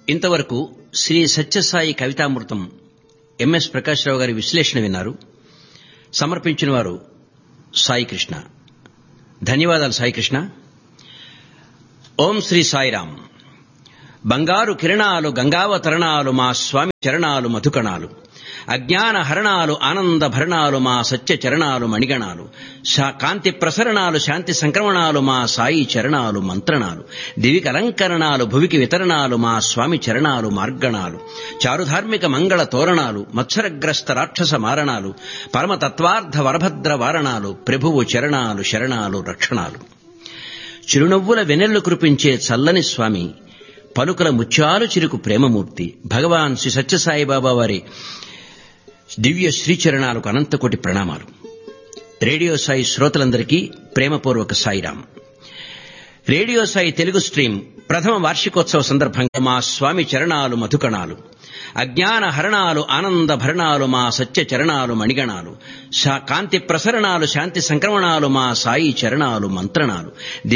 ఇంతవరకు శ్రీ సత్యసాయి కవితామృతం ఎంఎస్ ప్రకాశ్రావు గారి విశ్లేషణ విన్నారు సమర్పించిన వారు సాయి కృష్ణ ధన్యవాదాలు సాయి కృష్ణ ఓం శ్రీ సాయిరాం బంగారు కిరణాలు గంగావతరణాలు మా స్వామి చరణాలు మధుకణాలు అజ్ఞాన హరణాలు ఆనంద భరణాలు మా సత్య చరణాలు మణిగణాలు కాంతి ప్రసరణాలు శాంతి సంక్రమణాలు మా సాయి చరణాలు మంత్రణాలు దివిక అలంకరణాలు భువికి వితరణాలు మా స్వామి చరణాలు మార్గణాలు చారుధార్మిక మంగళ తోరణాలు మత్సరగ్రస్త రాక్షస మారణాలు పరమతత్వార్థ వరభద్ర వారణాలు ప్రభువు చరణాలు శరణాలు రక్షణాలు చిరునవ్వుల వెనెల్లు కురిపించే చల్లని స్వామి పలుకల ముత్యాలు చిరుకు ప్రేమమూర్తి భగవాన్ శ్రీ సత్యసాయిబాబా వారి దివ్య శ్రీచరణాలకు అనంతకోటి ప్రణామాలు రేడియో సాయి శ్రోతలందరికీ ప్రేమపూర్వక సాయిరాం రేడియో సాయి తెలుగు స్ట్రీమ్ ప్రథమ వార్షికోత్సవ సందర్భంగా మా స్వామి చరణాలు మధుకణాలు అజ్ఞాన హరణాలు ఆనంద భరణాలు మా సత్య చరణాలు మణిగణాలు కాంతి ప్రసరణాలు శాంతి సంక్రమణాలు మా సాయి చరణాలు మంత్రణాలు